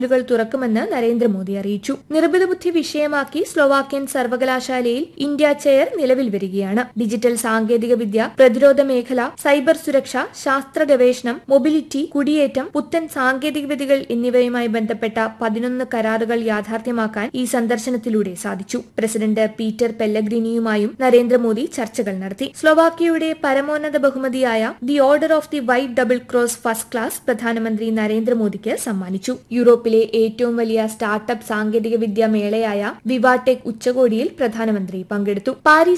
കൾ തുറക്കുമെന്ന് നരേന്ദ്രമോദി അറിയിച്ചു നിർമ്മിത ബുദ്ധി വിഷയമാക്കി സ്ലോവാക്യൻ സർവകലാശാലയിൽ ഇന്ത്യ ചെയർ നിലവിൽ വരികയാണ് ഡിജിറ്റൽ സാങ്കേതിക വിദ്യ പ്രതിരോധ മേഖല സൈബർ സുരക്ഷ ശാസ്ത്ര ഗവേഷണം മൊബിലിറ്റി കുടിയേറ്റം പുത്തൻ സാങ്കേതിക വിദ്യകൾ എന്നിവയുമായി ബന്ധപ്പെട്ട പതിനൊന്ന് കരാറുകൾ യാഥാർത്ഥ്യമാക്കാൻ ഈ സന്ദർശനത്തിലൂടെ സാധിച്ചു പ്രസിഡന്റ് പീറ്റർ പെല്ലഗ്രിനിയുമായും നരേന്ദ്രമോദി ചർച്ചകൾ നടത്തി സ്ലോവാക്യയുടെ പരമോന്നത ബഹുമതിയായ the order of the white double cross first class പ്രധാനമന്ത്രി നരേന്ദ്രമോദിക്ക് സമ്മാനിച്ചു യൂറോപ്പിലെ ഏറ്റവും വലിയ സ്റ്റാർട്ടപ്പ് സാങ്കേതിക വിദ്യ മേളയായ വിവാടെക് ഉച്ചകോടിയിൽ പ്രധാനമന്ത്രി പങ്കെടുത്തു പാരീസ്